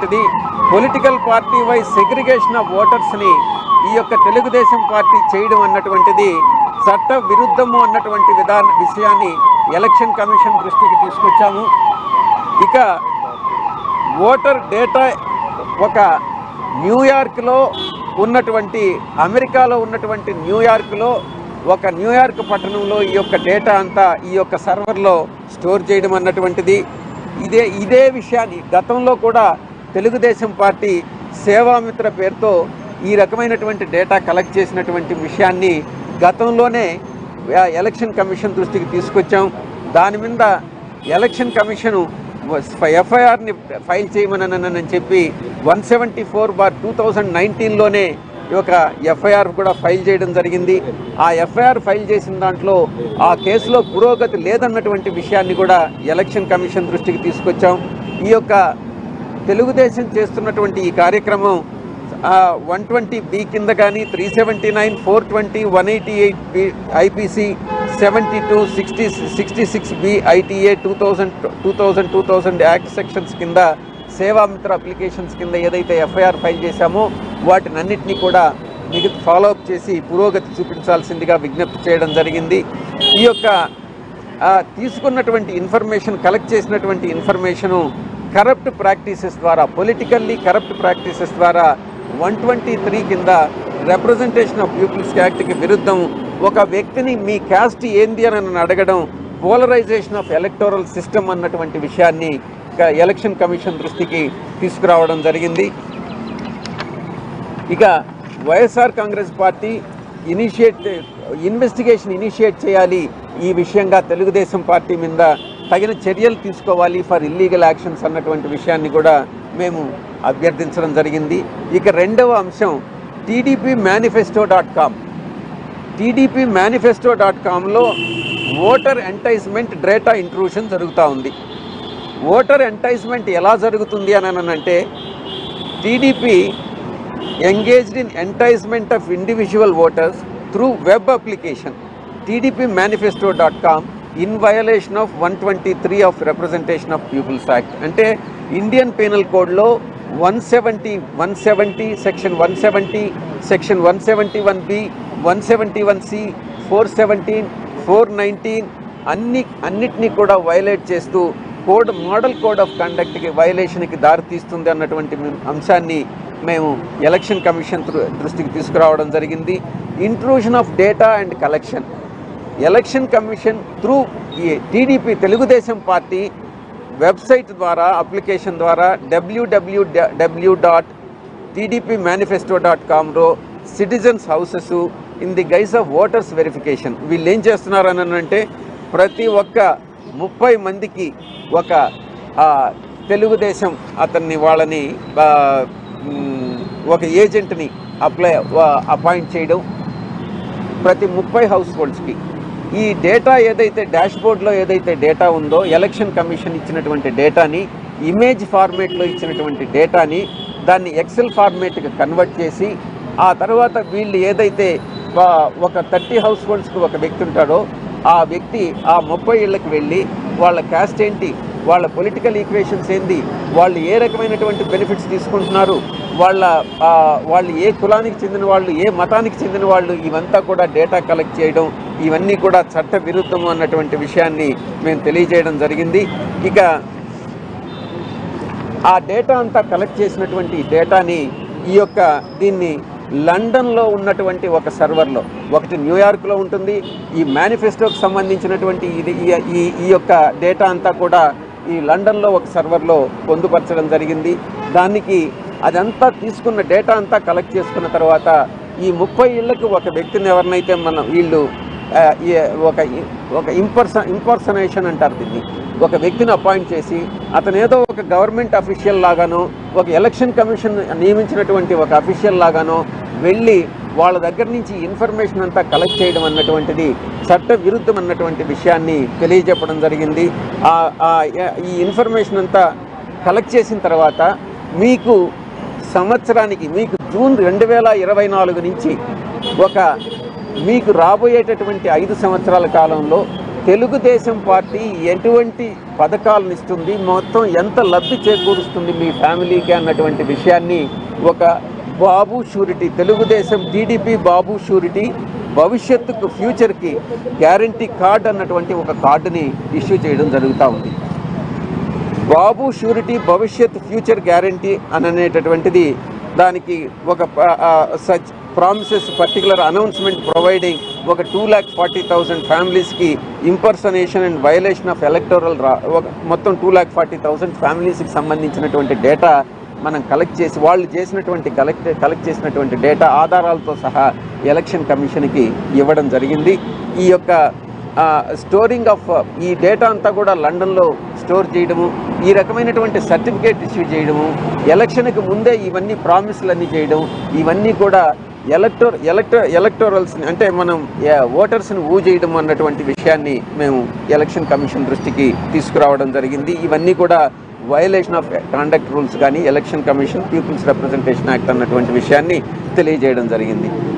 అన్నటువంటిది political party wise segregation of ఓటర్స్ని ఈ యొక్క తెలుగుదేశం పార్టీ చేయడం అన్నటువంటిది చట్ట విరుద్ధము అన్నటువంటి విధాన విషయాన్ని ఎలక్షన్ కమిషన్ దృష్టికి తీసుకొచ్చాము ఇక ఓటర్ డేటా ఒక న్యూయార్క్లో ఉన్నటువంటి అమెరికాలో ఉన్నటువంటి న్యూయార్క్లో ఒక న్యూయార్క్ పట్టణంలో ఈ యొక్క డేటా అంతా ఈ యొక్క సర్వర్లో స్టోర్ చేయడం అన్నటువంటిది ఇదే ఇదే విషయాన్ని గతంలో కూడా తెలుగుదేశం పార్టీ సేవామిత్ర పేరుతో ఈ రకమైనటువంటి డేటా కలెక్ట్ చేసినటువంటి విషయాన్ని గతంలోనే ఆ, ఎలక్షన్ కమిషన్ దృష్టికి తీసుకొచ్చాం దాని మీద ఎలక్షన్ కమిషను ఎఫ్ఐఆర్ని ఫైల్ చేయమని చెప్పి one seventy four bar two thousand నైన్టీన్లోనే ఈ యొక్క ఎఫ్ఐఆర్ కూడా ఫైల్ చేయడం జరిగింది ఆ ఎఫ్ఐఆర్ ఫైల్ చేసిన దాంట్లో ఆ కేసులో పురోగతి లేదన్నటువంటి విషయాన్ని కూడా ఎలక్షన్ కమిషన్ దృష్టికి తీసుకొచ్చాం ఈ యొక్క తెలుగుదేశం చేస్తున్నటువంటి ఈ కార్యక్రమం వన్ ట్వంటీ బి కింద కానీ three seventy nine four twenty one eighty eight B IPC seventy two sixty sixty six B ITA two thousand two thousand two thousand act sections కింద సేవామిత్ర అప్లికేషన్స్ కింద ఏదైతే ఎఫ్ఐఆర్ ఫైల్ చేశామో వాటిని అన్నింటినీ కూడా మిగతా ఫాలోఅప్ చేసి పురోగతి చూపించాల్సిందిగా విజ్ఞప్తి చేయడం జరిగింది ఈ యొక్క ఆ, తీసుకున్నటువంటి ఇన్ఫర్మేషన్ కలెక్ట్ చేసినటువంటి ఇన్ఫర్మేషను కరప్ట్ ప్రాక్టీసెస్ ద్వారా పొలిటికల్లీ కరప్ట్ ప్రాక్టీసెస్ ద్వారా వన్ ట్వంటీ త్రీ కింద రిప్రజెంటేషన్ ఆఫ్ పీపుల్స్ యాక్ట్కి విరుద్ధం ఒక వ్యక్తిని మీ క్యాస్ట్ ఏంది అని నన్ను అడగడం పోలరైజేషన్ ఆఫ్ ఎలక్టోరల్ సిస్టమ్ అన్నటువంటి విషయాన్ని ఇక ఎలక్షన్ కమిషన్ దృష్టికి తీసుకురావడం జరిగింది ఇక YSR Congress party initiate investigation initiate చేయాలి ఈ విషయంగా తెలుగుదేశం పార్టీ మీద తగిన చర్యలు తీసుకోవాలి ఫర్ ఇల్లీగల్ యాక్షన్స్ అన్నటువంటి విషయాన్ని కూడా మేము అభ్యర్థించడం జరిగింది ఇక రెండవ అంశం TDP manifesto dot com TDP manifesto dot కామ్లో ఓటర్ ఎంటైజ్మెంట్ డేటా ఇంట్రూషన్ జరుగుతూ ఉంది ఓటర్ ఎంటైజ్మెంట్ ఎలా జరుగుతుంది అని అంటే TDP engaged in enticement of individual voters through web application tdpmanifesto.com in violation of 123 of representation of pupils act అంటే Indian penal కోడ్లో one seventy one seventy section one seventy section one seventy one B one seventy one C four seventeen four nineteen అన్ని అన్నిటినీ కూడా violate చేస్తూ code model code of కండక్ట్కి వైలేషన్కి దారితీస్తుంది అన్నటువంటి అంశాన్ని మేము ఎలక్షన్ కమిషన్ దృ- దృష్టికి తీసుకురావడం జరిగింది intrusion of data and collection election commission through ఈ టీడీపీ తెలుగుదేశం పార్టీ వెబ్సైట్ ద్వారా అప్లికేషన్ ద్వారా WWW dot TDP manifesto dot కామ్లో citizens houses in the guise of voters verification వీళ్ళు ఏం చేస్తున్నారు అని అంటే ప్రతి ఒక్క ముప్పై మందికి ఒక ఆ, తెలుగుదేశం అతన్ని వాళ్ళని ఆ, మ్, ఒక ఏజెంట్ని అప్లై అపాయింట్ చేయడం ప్రతి ముప్పై హౌస్ హోల్డ్స్కి ఈ డేటా ఏదైతే డాష్ బోర్డ్లో ఏదైతే డేటా ఉందో ఎలక్షన్ కమిషన్ ఇచ్చినటువంటి డేటాని ఇమేజ్ ఫార్మేట్లో ఇచ్చినటువంటి డేటాని దాన్ని ఎక్సెల్ ఫార్మేట్కి కన్వర్ట్ చేసి ఆ తర్వాత వీళ్ళు ఏదైతే ఆ, ఒక థర్టీ హౌస్ హోల్డ్స్కి ఒక వ్యక్తి ఉంటాడో ఆ వ్యక్తి ఆ ముప్పై ఇళ్ళకి వెళ్ళి వాళ్ళ క్యాస్ట్ ఏంటి వాళ్ళ పొలిటికల్ ఈక్వేషన్స్ ఏంది వాళ్ళు ఏ రకమైనటువంటి బెనిఫిట్స్ తీసుకుంటున్నారు వాళ్ళ ఆ, వాళ్ళు ఏ కులానికి చెందిన వాళ్ళు ఏ మతానికి చెందిన వాళ్ళు ఇవంతా కూడా డేటా కలెక్ట్ చేయడం ఇవన్నీ కూడా చట్ట విరుద్ధము అన్నటువంటి విషయాన్ని మేము తెలియజేయడం జరిగింది ఇక ఆ డేటా అంతా కలెక్ట్ చేసినటువంటి డేటాని ఈ యొక్క దీన్ని లండన్లో ఉన్నటువంటి ఒక సర్వర్లో ఒకటి న్యూయార్క్లో ఉంటుంది ఈ మేనిఫెస్టోకి సంబంధించినటువంటి ఇది ఈ- ఈ ఈ యొక్క డేటా అంతా కూడా ఈ లండన్లో ఒక సర్వర్లో పొందుపరచడం జరిగింది దానికి అదంతా తీసుకున్న డేటా అంతా కలెక్ట్ చేసుకున్న తర్వాత ఈ ముప్పై ఇళ్ళకి ఒక వ్యక్తిని ఎవరినైతే మనం వీళ్ళు ఆ, ఈ- ఒక ఇ- ఒక ఇంపర్స ఇంపర్సనేషన్ అంటారు దీన్ని ఒక వ్యక్తిని అపాయింట్ చేసి అతను ఏదో ఒక గవర్నమెంట్ అఫీషియల్ లాగానో ఒక ఎలక్షన్ కమిషన్ నియమించినటువంటి ఒక అఫీషియల్ లాగానో వెళ్ళి వాళ్ళ దగ్గర నుంచి ఇన్ఫర్మేషన్ అంతా కలెక్ట్ చేయడం అన్నటువంటిది చట్ట విరుద్ధం అన్నటువంటి విషయాన్ని తెలియజెప్పడం జరిగింది ఆ- ఆ ఈ ఇన్ఫర్మేషన్ అంతా కలెక్ట్ చేసిన తర్వాత మీకు సంవత్సరానికి మీకు జూన్ రెండు వేల ఇరవై నాలుగు నుంచి ఒక మీకు రాబోయేటటువంటి ఐదు సంవత్సరాల కాలంలో తెలుగుదేశం పార్టీ ఎటువంటి పథకాలను ఇస్తుంది మొత్తం ఎంత లబ్ధి చేకూరుస్తుంది మీ ఫ్యామిలీకి అన్నటువంటి విషయాన్ని ఒక Babu surety Telugu Desam TDP Babu surety భవిష్యత్తుకు ఫ్యూచర్కి గ్యారంటీ కార్డ్ అన్నటువంటి ఒక కార్డుని ఇష్యూ చేయడం జరుగుతూ ఉంది బాబు షూరిటీ భవిష్యత్ ఫ్యూచర్ గ్యారంటీ అని అనేటటువంటిది దానికి ఒక such promises particular announcement providing ఒక టూ ల్యాక్ ఫార్టీ థౌసండ్ ఫ్యామిలీస్కి impersonation and violation of electoral రా ఒక మొత్తం టూ ల్యాక్ ఫార్టీ థౌసండ్ ఫ్యామిలీస్కి సంబంధించినటువంటి డేటా మనం కలెక్ట్ చేసి వాళ్ళు చేసినటువంటి కలెక్ట్ కలెక్ట్ చేసినటువంటి డేటా ఆధారాలతో సహా ఎలక్షన్ కమిషన్కి ఇవ్వడం జరిగింది ఈ యొక్క స్టోరింగ్ ఆఫ్ ఈ డేటా అంతా కూడా లండన్లో స్టోర్ చేయడము ఈ రకమైనటువంటి సర్టిఫికేట్ ఇష్యూ చేయడము ఎలక్షన్కి ముందే ఇవన్నీ ప్రామిస్లన్నీ చేయడం ఇవన్నీ కూడా ఎలక్టోర్ ఎలక్టో ఎలక్టోరల్స్ని అంటే మనం ఓటర్స్ని ఊ చేయడం అన్నటువంటి విషయాన్ని మేము ఎలక్షన్ కమిషన్ దృష్టికి తీసుకురావడం జరిగింది ఇవన్నీ కూడా వయలేషన్ ఆఫ్ కాండక్ట్ రూల్స్ కానీ election commission peoples representation act అన్నటువంటి విషయాన్ని తెలియజేయడం జరిగింది